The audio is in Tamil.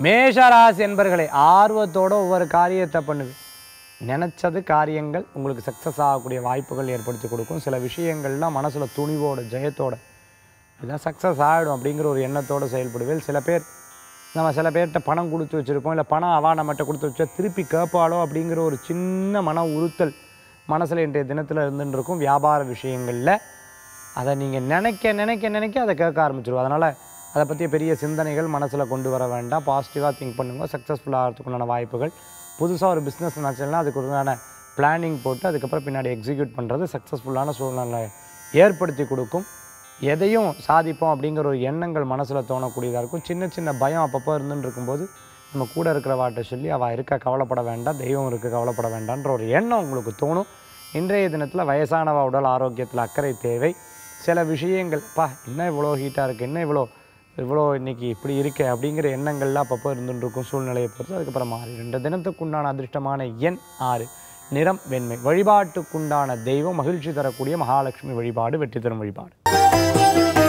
மேஷராசி என்பர்களை ஆர்வத்தோட ஒவ்வொரு காரியத்தை பண்ணுவேன் நினச்சது காரியங்கள் உங்களுக்கு சக்ஸஸ் ஆகக்கூடிய வாய்ப்புகள் ஏற்படுத்தி கொடுக்கும் சில விஷயங்கள்லாம் மனசில் துணிவோட ஜெயத்தோட இதான் சக்ஸஸ் ஆகிடும் அப்படிங்கிற ஒரு எண்ணத்தோடு செயல்படுவேன் சில பேர் நம்ம சில பேர்கிட்ட பணம் கொடுத்து வச்சுருப்போம் இல்லை பணம் அவா நம்மகிட்ட கொடுத்து வச்சா திருப்பி கேட்பாளோ அப்படிங்கிற ஒரு சின்ன மன உறுத்தல் மனசில் இன்றைய தினத்தில் இருந்துட்டு இருக்கும் வியாபார விஷயங்களில் அதை நீங்கள் நினைக்க நினைக்க நினைக்க அதை கேட்க ஆரம்பிச்சிடும் அதனால் அதை பற்றிய பெரிய சிந்தனைகள் மனசில் கொண்டு வர வேண்டாம் பாசிட்டிவாக திங்க் பண்ணுங்க சக்ஸஸ்ஃபுல் ஆகிறதுக்குண்டான வாய்ப்புகள் புதுசாக ஒரு பிஸ்னஸ் நினச்சோம்னா அதுக்கு உண்டான பிளானிங் போட்டு அதுக்கப்புறம் பின்னாடி எக்ஸிக்யூட் பண்ணுறது சக்ஸஸ்ஃபுல்லான சூழ்நிலை ஏற்படுத்தி கொடுக்கும் எதையும் சாதிப்போம் அப்படிங்கிற ஒரு எண்ணங்கள் மனசில் தோணக்கூடியதாக இருக்கும் சின்ன சின்ன பயம் அப்பப்போ இருந்துன்னு இருக்கும்போது நம்ம கூட இருக்கிற வாட்டை சொல்லி அவள் இருக்க கவலைப்பட வேண்டாம் தெய்வம் இருக்க கவலைப்பட வேண்டாம்ன்ற ஒரு எண்ணம் உங்களுக்கு தோணும் இன்றைய தினத்தில் வயசானவ உடல் ஆரோக்கியத்தில் அக்கறை தேவை சில விஷயங்கள் பா என்ன இவ்வளோ ஹீட்டாக இருக்குது என்ன இவ்வளோ இவ்வளோ இன்னைக்கு இப்படி இருக்கே அப்படிங்கிற எண்ணங்கள்லாம் அப்பப்போ இருந்துட்டு இருக்கும் சூழ்நிலையை பொறுத்து அதுக்கப்புறம் மாறி ரெண்டு தினத்துக்குண்டான அதிர்ஷ்டமான எண் ஆறு நிறம் வெண்மை வழிபாட்டுக்குண்டான தெய்வம் மகிழ்ச்சி தரக்கூடிய மகாலட்சுமி வழிபாடு வெற்றி தரும் வழிபாடு